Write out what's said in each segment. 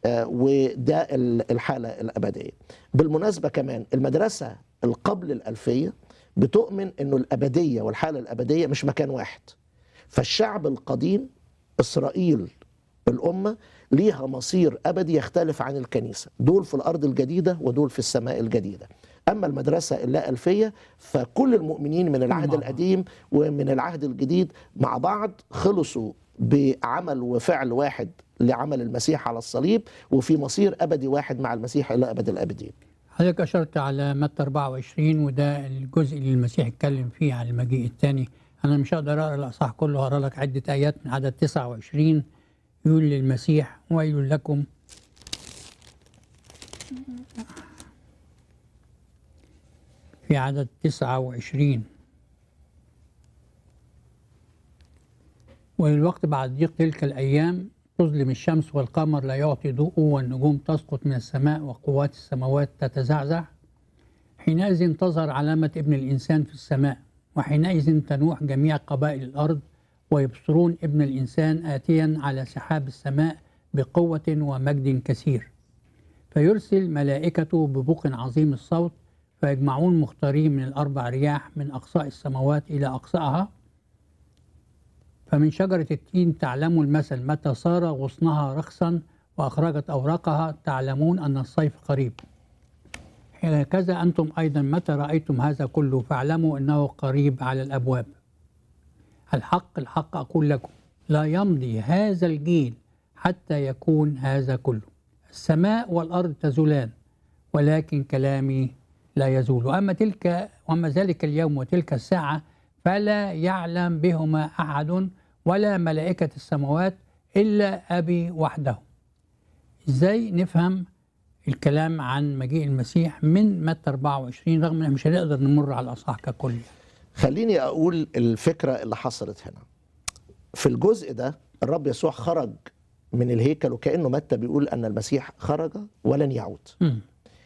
آه، وده ال- الحالة الأبدية بالمناسبة كمان المدرسة القبل الألفية بتؤمن أنه الأبدية والحالة الأبدية مش مكان واحد فالشعب القديم إسرائيل الأمة ليها مصير أبدي يختلف عن الكنيسة دول في الأرض الجديدة ودول في السماء الجديدة أما المدرسة اللا ألفية فكل المؤمنين من العهد مع بعض. القديم ومن العهد الجديد مع بعض خلصوا بعمل وفعل واحد لعمل المسيح على الصليب وفي مصير أبدي واحد مع المسيح إلى أبد الآبدين حضرتك أشرت على متى 24 وده الجزء اللي المسيح اتكلم فيه عن المجيء الثاني أنا مش هقدر أقرأ الأصحاح كله هقرأ لك عدة آيات من عدد 29 يقول للمسيح ويل لكم في عدد 29 وللوقت بعد ضيق تلك الأيام تظلم الشمس والقمر لا يعطي ضوءه والنجوم تسقط من السماء وقوات السماوات تتزعزع حينئذ تظهر علامة ابن الإنسان في السماء وحينئذ تنوح جميع قبائل الأرض ويبصرون ابن الإنسان آتيا على سحاب السماء بقوة ومجد كثير فيرسل ملائكته ببوق عظيم الصوت فيجمعون مختارين من الأربع رياح من أقصاء السماوات إلى أقصائها فمن شجرة التين تعلموا المثل متى صار غصنها رخصا وأخرجت أوراقها تعلمون أن الصيف قريب هكذا أنتم أيضا متى رأيتم هذا كله فاعلموا أنه قريب على الأبواب الحق الحق أقول لكم لا يمضي هذا الجيل حتى يكون هذا كله السماء والأرض تزولان ولكن كلامي لا يزول وأما تلك وأما ذلك اليوم وتلك الساعة فلا يعلم بهما أحد ولا ملائكة السماوات إلا أبي وحده إزاي نفهم الكلام عن مجيء المسيح من متى 24 رغم ان مش هنقدر نمر على الاصحاح ككل خليني أقول الفكرة اللي حصلت هنا في الجزء ده الرب يسوع خرج من الهيكل وكأنه متى بيقول أن المسيح خرج ولن يعود مم.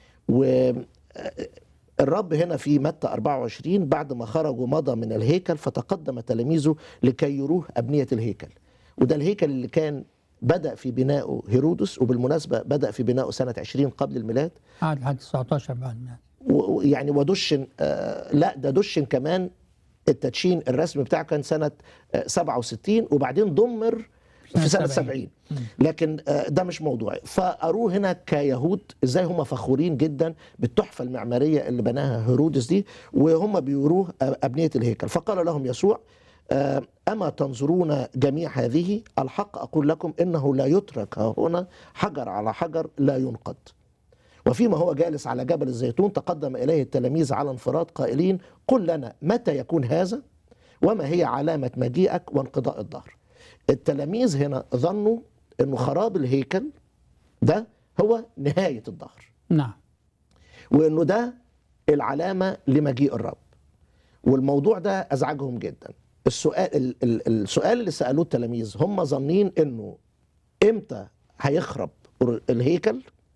والرب هنا في متى 24 بعد ما خرج ومضى من الهيكل فتقدم تلاميذه لكي يروه أبنية الهيكل وده الهيكل اللي كان بدأ في بنائه هيرودس وبالمناسبة بدأ في بنائه سنة 20 قبل الميلاد قعد لحد 19 بعد ما و- و- يعني ودشن آه لا ده دشن كمان التدشين الرسمي بتاعه كان سنة آه 67 وبعدين دمر في سنة 70 لكن آه ده مش موضوعي فأروه هنا كيهود ازاي هم فخورين جدا بالتحفة المعمارية اللي بناها هيرودس دي وهم بيروه آه، أبنية الهيكل فقال لهم يسوع آه، أما تنظرون جميع هذه الحق أقول لكم إنه لا يترك ها هنا حجر على حجر لا ينقض وفيما هو جالس على جبل الزيتون تقدم إليه التلاميذ على انفراد قائلين قل لنا متى يكون هذا وما هي علامة مجيئك وانقضاء الدهر التلاميذ هنا ظنوا أنه خراب الهيكل ده هو نهاية الدهر نعم وانه ده العلامه لمجيء الرب والموضوع ده ازعجهم جدا السؤال ال- ال- السؤال اللي سالوه التلاميذ هم ظانين انه امتى هيخرب الهيكل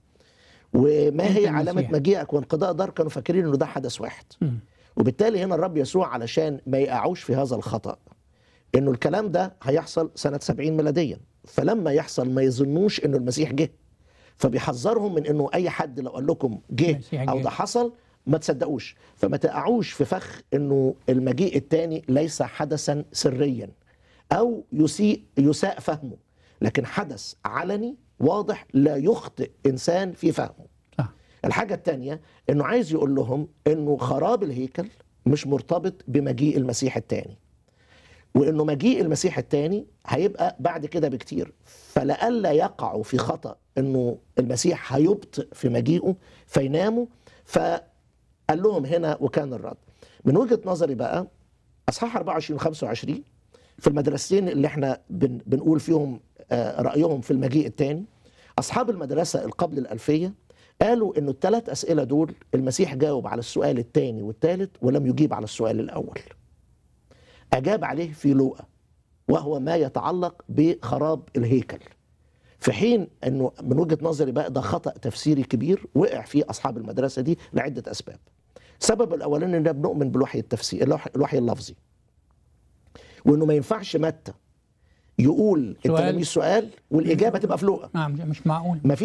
وما إمتى هي علامه المسيح؟ مجيئك وانقضاء دار كانوا فاكرين انه ده حدث واحد مم. وبالتالي هنا الرب يسوع علشان ما يقعوش في هذا الخطأ انه الكلام ده هيحصل سنة 70 ميلاديا فلما يحصل ما يظنوش انه المسيح جه فبيحذرهم من انه اي حد لو قال لكم جه المسيح او جه. ده حصل ما تصدقوش فما تقعوش في فخ انه المجيء الثاني ليس حدثا سريا او يسيء يساء فهمه لكن حدث علني واضح لا يخطئ انسان في فهمه صح الحاجة التانية انه عايز يقول لهم انه خراب الهيكل مش مرتبط بمجيء المسيح التاني وانه مجيء المسيح التاني هيبقى بعد كده بكتير فلئلا يقعوا في خطأ انه المسيح هيبطئ في مجيئه فيناموا فقال لهم هنا وكان الرد من وجهة نظري بقى اصحاح 24 و 25 في المدرستين اللي احنا بن بنقول فيهم آه، رأيهم في المجيء التاني أصحاب المدرسة القبل الألفية قالوا إنه الثلاث أسئلة دول المسيح جاوب على السؤال الثاني والثالث ولم يجيب على السؤال الأول أجاب عليه في لوقا وهو ما يتعلق بخراب الهيكل في حين انه من وجهه نظري بقى ده خطا تفسيري كبير وقع فيه اصحاب المدرسه دي لعده اسباب. السبب الاولاني ان بنؤمن بالوحي التفسيري الوحي, الوحي اللفظي. وانه ما ينفعش متى يقول سؤال. التلاميذ سؤال والاجابه تبقى في لوقا. نعم مش معقول ما